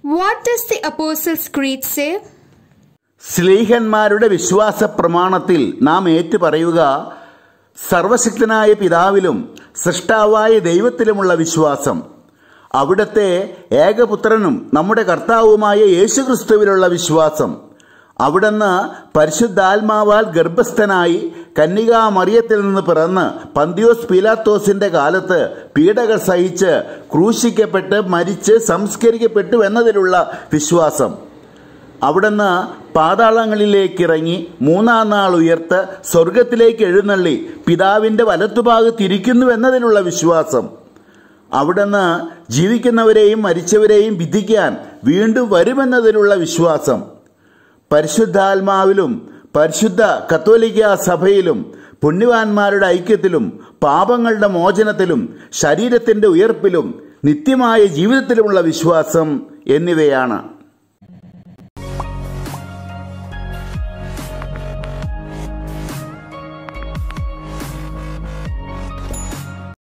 What does the Apostles' Creed say? സ്ലീഹന്മാരുടെ വിശ്വാസ പ്രമാണത്തിൽ നാം ഏറ്റുപറയുക സർവശക്തനായ പിതാവിലും സൃഷ്ടാവായ ദൈവത്തിലുമുള്ള വിശ്വാസം അവിടുത്തെ ഏകപുത്രനും നമ്മുടെ കർത്താവുമായ യേശുക്രിസ്തുവിലുള്ള വിശ്വാസം അവിടുന്ന് പരിശുദ്ധാത്മാവാൽ ഗർഭസ്ഥനായി കന്യകാ മറിയത്തിൽ നിന്ന് പിറന്ന് പന്തിയോസ് പീലാത്തോസിന്റെ കാലത്ത് പീഡകൾ സഹിച്ച് ക്രൂശിക്കപ്പെട്ട് മരിച്ച് സംസ്കരിക്കപ്പെട്ടു എന്നതിലുള്ള വിശ്വാസം അവിടുന്ന് പാതാളങ്ങളിലേക്ക് ഇറങ്ങി മൂന്നാം നാൾ ഉയർത്ത് സ്വർഗത്തിലേക്ക് എഴുന്നള്ളി പിതാവിന്റെ വലത്തുഭാഗത്തിരിക്കുന്നു എന്നതിനുള്ള വിശ്വാസം അവിടുന്ന് ജീവിക്കുന്നവരെയും മരിച്ചവരെയും വിധിക്കാൻ വീണ്ടും വരുമെന്നതിലുള്ള വിശ്വാസം പരിശുദ്ധാത്മാവിലും പരിശുദ്ധ കത്തോലിക്ക സഭയിലും പുണ്യവാന്മാരുടെ ഐക്യത്തിലും പാപങ്ങളുടെ മോചനത്തിലും ശരീരത്തിന്റെ ഉയർപ്പിലും നിത്യമായ ജീവിതത്തിലുമുള്ള വിശ്വാസം എന്നിവയാണ്